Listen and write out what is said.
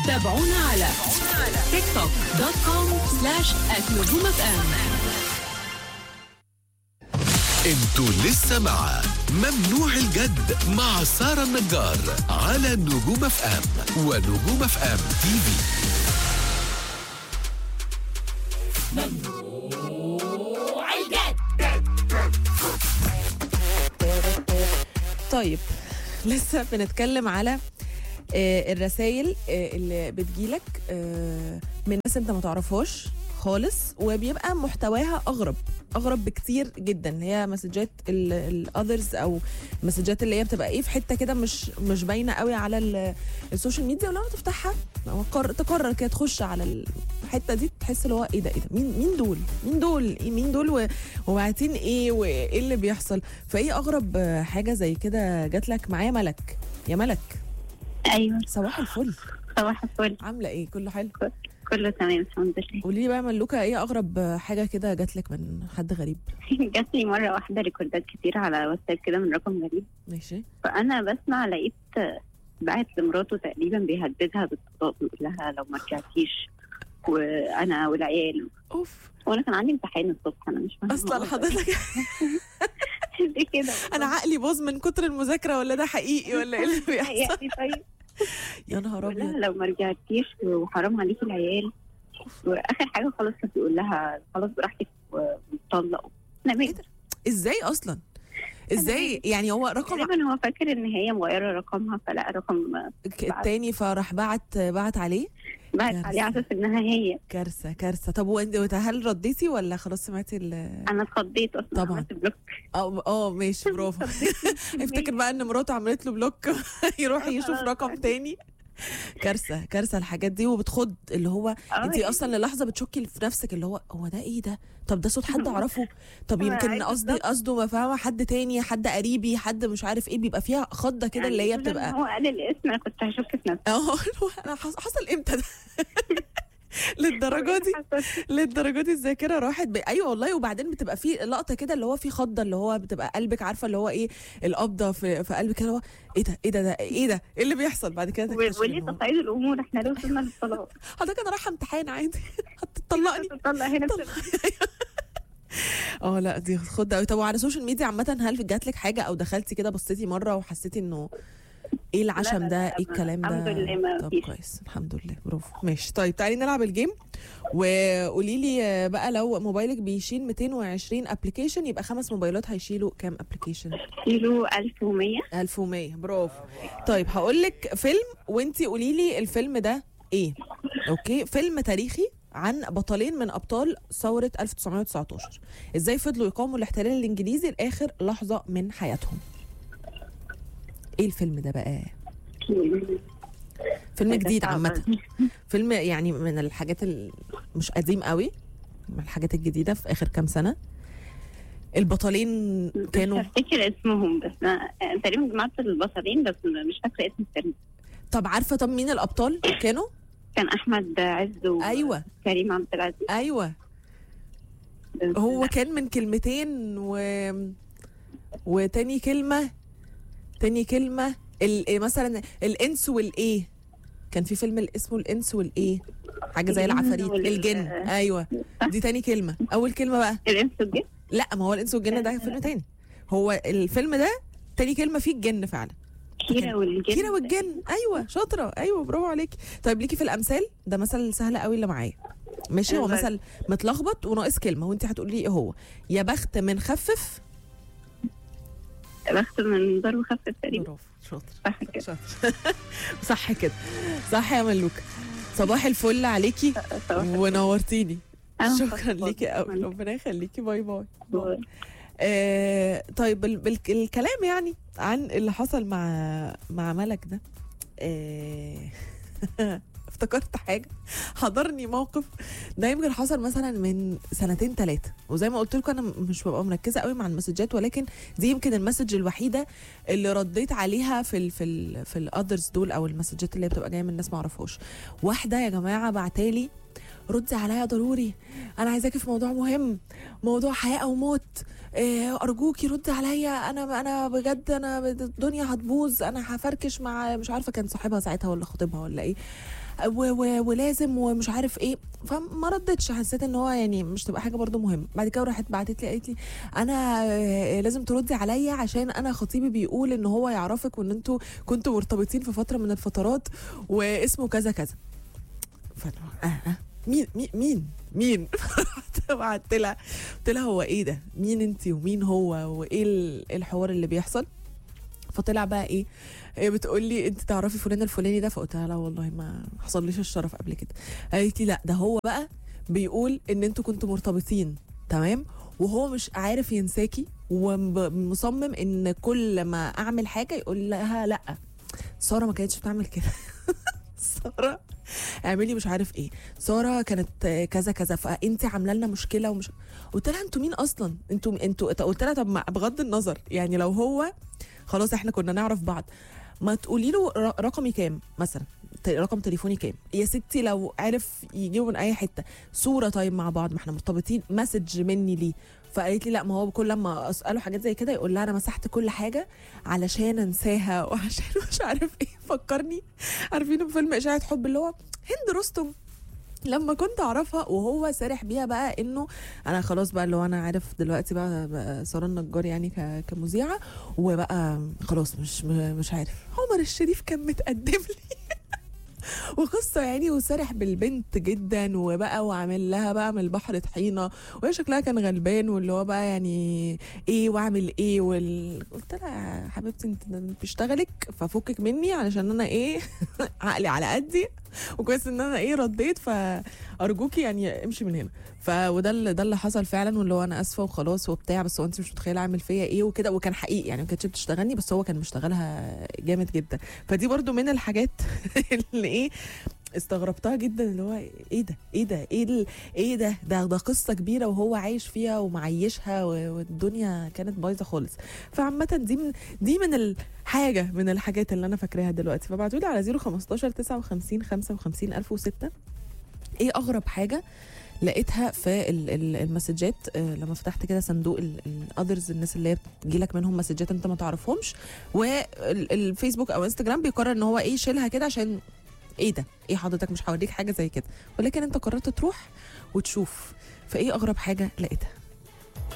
تابعونا على تيك توك دوت كوم سلاش نجوم اف ام انتوا لسه مع ممنوع الجد مع سارة النجار على نجوم اف ام ونجوم اف ام تي في طيب لسه بنتكلم على آه، الرسائل آه، اللي بتجيلك آه، من ناس انت ما تعرفهاش خالص وبيبقى محتواها اغرب اغرب بكتير جدا اللي هي مسجات الاذرز او المسجات اللي هي بتبقى ايه في حته كده مش مش باينه قوي على ال- السوشيال ميديا ولما تفتحها أو قر- تقرر كده تخش على الحته دي تحس اللي هو ايه ده ايه ده مين مين دول مين دول إيه مين دول و- وبعتين ايه وايه اللي بيحصل فايه اغرب آه، حاجه زي كده جات لك معايا ملك يا ملك ايوه صباح الفل صباح الفل عامله ايه كله حلو كله تمام الحمد لله قولي لي بقى ملوكه ايه اغرب حاجه كده جات لك من حد غريب جات لي مره واحده ريكوردات كتير على واتساب كده من رقم غريب ماشي فانا بسمع لقيت بعت لمراته تقريبا بيهددها بالطلاق بيقول لها لو ما رجعتيش وانا والعيال اوف وانا كان عندي امتحان الصبح انا مش فاهمه اصلا حضرتك ليه كده انا عقلي باظ من كتر المذاكره ولا ده حقيقي ولا ايه اللي بيحصل يعني طيب يا نهار بيقول لها ابيض لو ما رجعتيش وحرام عليكي العيال واخر حاجه خلاص كان بيقول لها خلاص براحتك ونطلق انا إيه ده؟ ازاي اصلا ازاي يعني هو رقم تقريبا هو فاكر ان هي مغيره رقمها فلقى رقم ك- التاني فراح بعت بعت عليه بعت كارثة. عليه على اساس انها هي كارثه كارثه طب وانت هل رديتي ولا خلاص سمعتي ال انا اتخضيت اصلا طبعاً. عملت بلوك اه اه ماشي برافو افتكر بقى ان مراته عملت له بلوك يروح يشوف خلاص. رقم تاني كارثه كارثه الحاجات دي وبتخض اللي هو آه، انت يعني اصلا للحظه بتشكي في نفسك اللي هو هو ده ايه ده طب ده صوت حد اعرفه طب أنا يمكن عايزة قصدي بالظبط. قصده ما فاهمه حد تاني حد قريبي حد مش عارف ايه بيبقى فيها خضه كده اللي هي يعني لولا بتبقى إن هو قال الاسم انا كنت هشك في نفسي اه اللي هو انا حص- حصل امتى ده للدرجه دي للدرجه دي الذاكره راحت ب... ايوه والله وبعدين بتبقى في لقطه كده اللي هو في خضه اللي هو بتبقى قلبك عارفه اللي هو ايه القبضه في, في قلبك كده اللي هو ايه ده ايه ده, ده ايه ده ايه اللي بيحصل بعد كده و- تكتشفي وليه إن هو- تصعيد الامور احنا لو وصلنا للطلاق حضرتك انا رايحه امتحان عادي هتطلقني تطلق هنا اه لا دي خد قوي طب وعلى السوشيال ميديا عامه هل جات لك حاجه او دخلتي كده بصيتي مره وحسيتي انه ايه العشم لا، ده لا، ايه الكلام ده الحمد لله ما طب فيش. كويس الحمد لله برافو ماشي طيب تعالي نلعب الجيم وقولي لي بقى لو موبايلك بيشيل 220 ابلكيشن يبقى خمس موبايلات هيشيلوا كام ابلكيشن كيلو 1100 1100 برافو طيب هقول لك فيلم وانتي قولي لي الفيلم ده ايه اوكي فيلم تاريخي عن بطلين من ابطال ثوره 1919 ازاي فضلوا يقاوموا الاحتلال الانجليزي لاخر لحظه من حياتهم ايه الفيلم ده بقى فيلم جديد عامه فيلم يعني من الحاجات ال- مش قديم قوي من الحاجات الجديده في اخر كام سنه البطلين كانوا مش هفتكر اسمهم بس انا أنا تقريبا جمعت البصرين بس مش فاكره اسم الفيلم طب عارفه طب مين الابطال كانوا كان احمد عز وكريم ايوه عبد العزيز ايوه بس هو كان من كلمتين و وتاني كلمه تاني كلمه ال... مثلا الانس والايه كان في فيلم اللي اسمه الانس والايه حاجه زي الجن العفاريت وال- الجن ايوه دي تاني كلمه اول كلمه بقى الانس والجن لا ما هو الانس والجن ده فيلم تاني هو الفيلم ده تاني كلمه فيه الجن فعلا كيرا والجن كيرة والجن ايوه شاطره ايوه برافو عليكي طيب ليكي في الامثال ده مثل سهل قوي اللي معايا ماشي هو أيوة. مثل متلخبط وناقص كلمه وانت هتقولي لي ايه هو يا بخت من خفف بخت من ضرب خفف تقريبا برافو شاطر صح كده شاطر صح كده صح يا ملوكه صباح الفل عليكي صباح ونورتيني أنا شكرا مبسوطة. ليكي قوي ربنا يخليكي باي باي باي. آه طيب بال- بال- الكلام يعني عن اللي حصل مع مع ملك ده آه افتكرت حاجه حضرني موقف ده يمكن حصل مثلا من سنتين ثلاثه وزي ما قلت لكم انا مش ببقى مركزه قوي مع المسجات ولكن دي يمكن المسج الوحيده اللي رديت عليها في ال في ال في الاذرز دول او المسجات اللي بتبقى جايه من ناس ما اعرفهاش واحده يا جماعه بعتالي ردي عليا ضروري انا عايزاكي في موضوع مهم موضوع حياه او موت إيه، ارجوكي ردي عليا انا انا بجد انا الدنيا هتبوظ انا هفركش مع مش عارفه كان صاحبها ساعتها ولا خطيبها ولا ايه و و ولازم ومش عارف ايه فما ردتش حسيت ان هو يعني مش تبقى حاجه برضو مهمه بعد كده راحت بعتت لي قالت لي انا آه، لازم تردي عليا عشان انا خطيبي بيقول ان هو يعرفك وان انتوا كنتوا مرتبطين في فتره من الفترات واسمه كذا كذا فانا اه اه مين مين مين مين رحت بعت لها قلت لها هو ايه ده مين انت ومين هو وايه ال- الحوار اللي بيحصل فطلع بقى ايه هي بتقول لي انت تعرفي فلان الفلاني ده فقلت لها لا والله ما حصليش الشرف قبل كده قالت لي لا ده هو بقى بيقول ان انتوا كنتوا مرتبطين تمام وهو مش عارف ينساكي ومصمم ان كل ما اعمل حاجه يقول لها لا ساره ما كانتش بتعمل كده ساره اعملي مش عارف ايه ساره كانت كذا كذا فانت عامله لنا مشكله ومش قلت لها انتوا مين اصلا انتوا انتوا قلت لها طب ما بغض النظر يعني لو هو خلاص احنا كنا نعرف بعض ما تقولي له ر- رقمي كام مثلا ت- رقم تليفوني كام يا ستي لو عرف يجيبه من اي حته صوره طيب مع بعض ما احنا مرتبطين مسج مني ليه فقالت لي لا ما هو كل لما اساله حاجات زي كده يقول لها انا مسحت كل حاجه علشان انساها وعشان مش عارف ايه فكرني عارفين فيلم اشاعه حب اللي هو هند رستم لما كنت اعرفها وهو سارح بيها بقى انه انا خلاص بقى اللي هو انا عارف دلوقتي بقى, بقى ساره النجار يعني ك- كمذيعه وبقى خلاص مش مش عارف عمر الشريف كان متقدم لي وقصه يعني وسرح بالبنت جدا وبقى وعامل لها بقى من البحر طحينه وهي شكلها كان غلبان واللي هو بقى يعني ايه واعمل ايه وال... قلت لها يا حبيبتي انت ده بيشتغلك ففكك مني علشان انا ايه عقلي على قدي وكويس ان انا ايه رديت فارجوكي يعني امشي من هنا ف وده اللي ده اللي حصل فعلا واللي هو انا اسفه وخلاص وبتاع بس هو انت مش متخيله اعمل فيا ايه وكده وكان حقيقي يعني ما كانتش بتشتغلني بس هو كان مشتغلها جامد جدا فدي برضو من الحاجات اللي ايه استغربتها جدا اللي هو ايه ده ايه ده ايه ال- ايه ده ده ده قصه كبيره وهو عايش فيها ومعيشها و- والدنيا كانت بايظه خالص فعامه دي من دي من الحاجه من الحاجات اللي انا فاكراها دلوقتي فبعتوا لي على 015 59 55 1006 ايه اغرب حاجه لقيتها في ال- ال- المسجات آه، لما فتحت كده صندوق الاذرز الناس اللي هي بتجيلك منهم مسجات انت ما تعرفهمش والفيسبوك او انستجرام بيقرر ان هو ايه يشيلها كده عشان ايه ده ايه حضرتك مش هوريك حاجه زي كده ولكن انت قررت تروح وتشوف فايه اغرب حاجه لقيتها